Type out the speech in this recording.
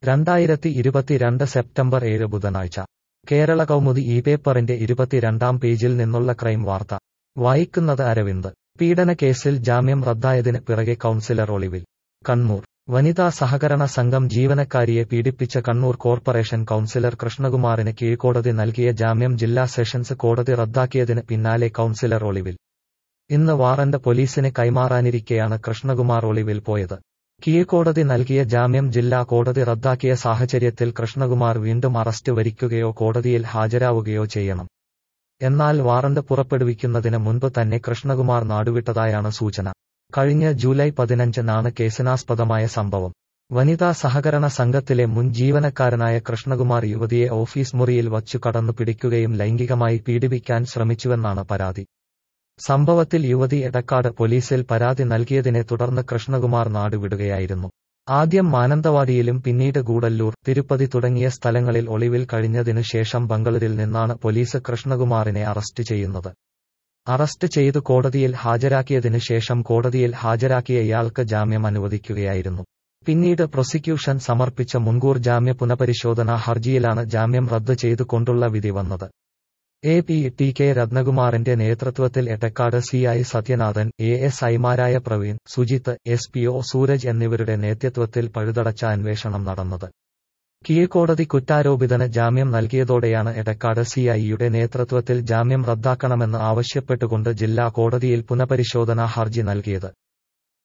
രണ്ടായിരത്തി ഇരുപത്തിരണ്ട് സെപ്റ്റംബർ ഏഴ് ബുധനാഴ്ച കേരള കൗമുദി ഈ പേപ്പറിന്റെ ഇരുപത്തിരണ്ടാം പേജിൽ നിന്നുള്ള ക്രൈം വാർത്ത വായിക്കുന്നത് അരവിന്ദ് പീഡനക്കേസിൽ ജാമ്യം റദ്ദായതിന് പിറകെ കൗൺസിലർ ഒളിവിൽ കണ്ണൂർ വനിതാ സഹകരണ സംഘം ജീവനക്കാരിയെ പീഡിപ്പിച്ച കണ്ണൂർ കോർപ്പറേഷൻ കൗൺസിലർ കൃഷ്ണകുമാറിന് കീഴ്ക്കോടതി നൽകിയ ജാമ്യം ജില്ലാ സെഷൻസ് കോടതി റദ്ദാക്കിയതിന് പിന്നാലെ കൗൺസിലർ ഒളിവിൽ ഇന്ന് വാറന്റ് പോലീസിന് കൈമാറാനിരിക്കെയാണ് കൃഷ്ണകുമാർ ഒളിവിൽ പോയത് കീഴ്ക്കോടതി നൽകിയ ജാമ്യം ജില്ലാ കോടതി റദ്ദാക്കിയ സാഹചര്യത്തിൽ കൃഷ്ണകുമാർ വീണ്ടും അറസ്റ്റ് വരിക്കുകയോ കോടതിയിൽ ഹാജരാവുകയോ ചെയ്യണം എന്നാൽ വാറന്റ് പുറപ്പെടുവിക്കുന്നതിന് മുൻപ് തന്നെ കൃഷ്ണകുമാർ നാടുവിട്ടതായാണ് സൂചന കഴിഞ്ഞ ജൂലൈ പതിനഞ്ചിനാണ് കേസിനാസ്പദമായ സംഭവം വനിതാ സഹകരണ സംഘത്തിലെ മുൻ ജീവനക്കാരനായ കൃഷ്ണകുമാർ യുവതിയെ ഓഫീസ് മുറിയിൽ വച്ചു കടന്നു പിടിക്കുകയും ലൈംഗികമായി പീഡിപ്പിക്കാൻ ശ്രമിച്ചുവെന്നാണ് പരാതി സംഭവത്തിൽ യുവതി എടക്കാട് പോലീസിൽ പരാതി നൽകിയതിനെ തുടർന്ന് കൃഷ്ണകുമാർ നാടുവിടുകയായിരുന്നു ആദ്യം മാനന്തവാടിയിലും പിന്നീട് ഗൂഡല്ലൂർ തിരുപ്പതി തുടങ്ങിയ സ്ഥലങ്ങളിൽ ഒളിവിൽ കഴിഞ്ഞതിനു ശേഷം ബംഗളൂരിൽ നിന്നാണ് പോലീസ് കൃഷ്ണകുമാറിനെ അറസ്റ്റ് ചെയ്യുന്നത് അറസ്റ്റ് ചെയ്തു കോടതിയിൽ ഹാജരാക്കിയതിനു ശേഷം കോടതിയിൽ ഹാജരാക്കിയ ഇയാൾക്ക് ജാമ്യം അനുവദിക്കുകയായിരുന്നു പിന്നീട് പ്രോസിക്യൂഷൻ സമർപ്പിച്ച മുൻകൂർ ജാമ്യ പുനഃപരിശോധനാ ഹർജിയിലാണ് ജാമ്യം റദ്ദ് ചെയ്തുകൊണ്ടുള്ള വിധി വന്നത് എ പി ടി കെ രത്നകുമാറിന്റെ നേതൃത്വത്തിൽ Ettakkad C I Sathyanathan A S ഐമാരായ Praveen Sujith S P O Sooraj എന്നിവരുടെ നേതൃത്വത്തിൽ പഴുതടച്ച അന്വേഷണം നടന്നത് കീഴ്ക്കോടതി കുറ്റാരോപിതന് ജാമ്യം നൽകിയതോടെയാണ് എടക്കാട് സി ഐയുടെ നേതൃത്വത്തിൽ ജാമ്യം റദ്ദാക്കണമെന്ന് ആവശ്യപ്പെട്ടുകൊണ്ട് ജില്ലാ കോടതിയിൽ പുനഃപരിശോധനാ ഹർജി നൽകിയത്